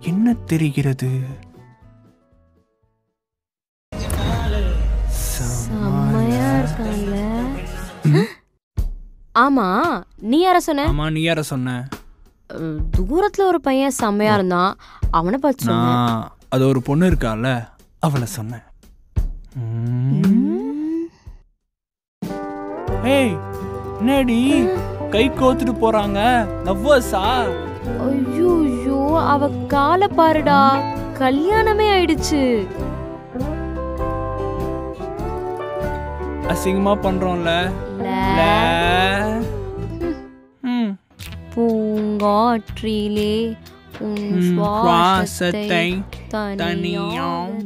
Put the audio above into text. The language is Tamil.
என்ன தெரிகிறது செம்மையா இருக்கான்ல ஆமா நீ யார சொன்ன ஆமா நீ யார சொன்ன அஹ், தூரத்துல ஒரு பையன் செம்மையா இருந்தான் அவனை பார்த்து சொன்னேன் நான் அது ஒரு பொண்ணு இருக்கால அவளை சொன்னேன் ம். ம். ஏய் என்னடி கை கோத்துட்டு போறாங்க லவ்வர்ஸா ஐயோ அவ காலை பாருடா கல்யாணமே ஆயிடுச்சு அசிங்கமா பண்றோம்ல ல, ல. ம். பூங்காற்றிலே உன் ம், சுவாசத்தை சுவாசத்தை தனியாக